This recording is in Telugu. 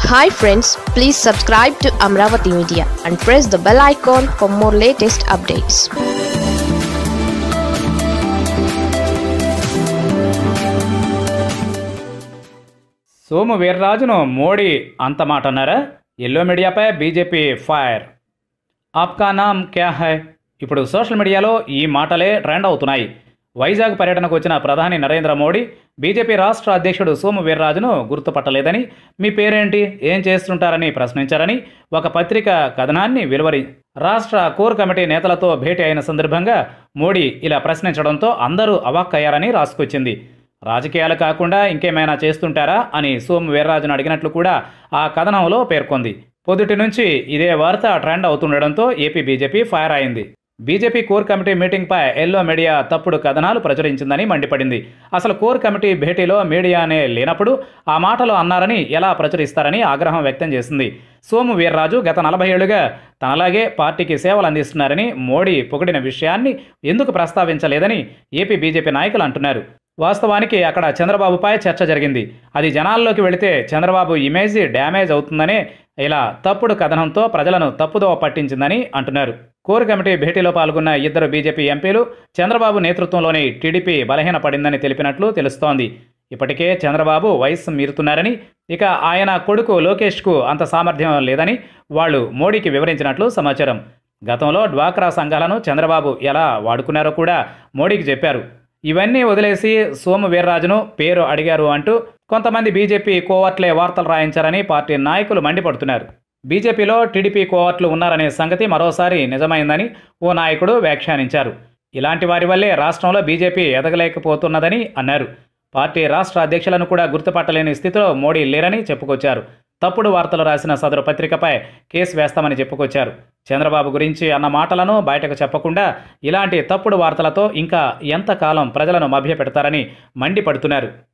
hi friends please subscribe to Amaravati media and press the bell icon for more latest updates Somu వీర్రాజును మోడీ అంత మాట అన్నారా ఎల్లో మీడియాపై బీజేపీ ఫైర్ ఆప్కా నామ్ క్యా హై ఇప్పుడు సోషల్ మీడియాలో ఈ మాటలే ట్రెండ్ అవుతున్నాయి వైజాగ్ పర్యటనకు వచ్చిన ప్రధాని నరేంద్ర మోడీ బీజేపీ రాష్ట్ర అధ్యక్షుడు సోము వీర్రాజును గుర్తుపట్టలేదని మీ పేరేంటి ఏం చేస్తుంటారని ప్రశ్నించారని ఒక పత్రిక కథనాన్ని వెలువరి రాష్ట్ర కోర్ కమిటీ నేతలతో భేటీ అయిన సందర్భంగా మోడీ ఇలా ప్రశ్నించడంతో అందరూ అవాక్కయ్యారని రాసుకొచ్చింది రాజకీయాలు కాకుండా ఇంకేమైనా చేస్తుంటారా అని సోము వీర్రాజును అడిగినట్లు కూడా ఆ కథనంలో పేర్కొంది పొద్దుటి నుంచి ఇదే వార్త ట్రెండ్ అవుతుండడంతో ఏపీ బీజేపీ ఫైర్ అయింది బీజేపీ కోర్ కమిటీ మీటింగ్పై ఎల్లో మీడియా తప్పుడు కథనాలు ప్రచురించిందని మండిపడింది అసలు కోర్ కమిటీ భేటీలో మీడియానే లేనప్పుడు ఆ మాటలు అన్నారని ఎలా ప్రచురిస్తారని ఆగ్రహం వ్యక్తం చేసింది సోము వీర్రాజు గత నలభై ఏళ్లుగా తనలాగే పార్టీకి సేవలు అందిస్తున్నారని మోడీ పొగిడిన విషయాన్ని ఎందుకు ప్రస్తావించలేదని ఏపీ బీజేపీ నాయకులు అంటున్నారు వాస్తవానికి అక్కడ చంద్రబాబుపై చర్చ జరిగింది అది జనాల్లోకి వెళితే చంద్రబాబు ఇమేజ్ డ్యామేజ్ అవుతుందనే ఇలా తప్పుడు కథనంతో ప్రజలను తప్పుదోవ పట్టించిందని అంటున్నారు కోర్ కమిటీ భేటీలో పాల్గొన్న ఇద్దరు బీజేపీ ఎంపీలు చంద్రబాబు నేతృత్వంలోని టీడీపీ బలహీనపడిందని తెలిపినట్లు తెలుస్తోంది ఇప్పటికే చంద్రబాబు వయస్సు మీరుతున్నారని ఇక ఆయన కొడుకు లోకేష్కు అంత సామర్థ్యం లేదని వాళ్ళు మోడీకి వివరించినట్లు సమాచారం గతంలో డ్వాక్రా సంఘాలను చంద్రబాబు ఎలా వాడుకున్నారో కూడా మోడీకి చెప్పారు ఇవన్నీ వదిలేసి సోము వీర్రాజును పేరు అడిగారు అంటూ కొంతమంది బీజేపీ కోవర్ట్లే వార్తలు రాయించారని పార్టీ నాయకులు మండిపడుతున్నారు బీజేపీలో టీడీపీ కోవర్ట్లు ఉన్నారనే సంగతి మరోసారి నిజమైందని ఓ నాయకుడు వ్యాఖ్యానించారు ఇలాంటి వారి వల్లే రాష్ట్రంలో బీజేపీ ఎదగలేకపోతున్నదని అన్నారు పార్టీ రాష్ట్ర అధ్యక్షులను కూడా గుర్తుపట్టలేని స్థితిలో మోడీ లేరని చెప్పుకొచ్చారు తప్పుడు వార్తలు రాసిన సదరు పత్రికపై కేసు వేస్తామని చెప్పుకొచ్చారు చంద్రబాబు గురించి అన్న మాటలను బయటకు చెప్పకుండా ఇలాంటి తప్పుడు వార్తలతో ఇంకా ఎంతకాలం ప్రజలను మభ్యపెడతారని మండిపడుతున్నారు